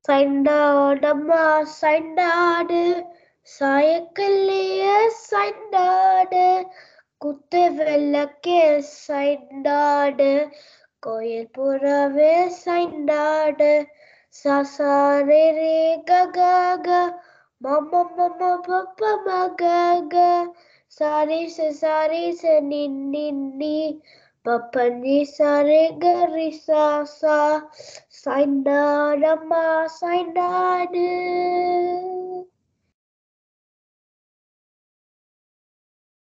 சைண்டாடம்மா சைண்டாடு சாயக்கல்லைய சைண்டாடு குத்து வெள்ளக்கே சைண்டாடு கோயில் புறவே சைண்டாடு சாசாரே ரே ககாக மம்ம மம்ம பப்ப மகக சாரி ச சாரி ச நின்னி பப்பனி சாரே கரி சா சா சைண்டாடம்மா சைண்டாடு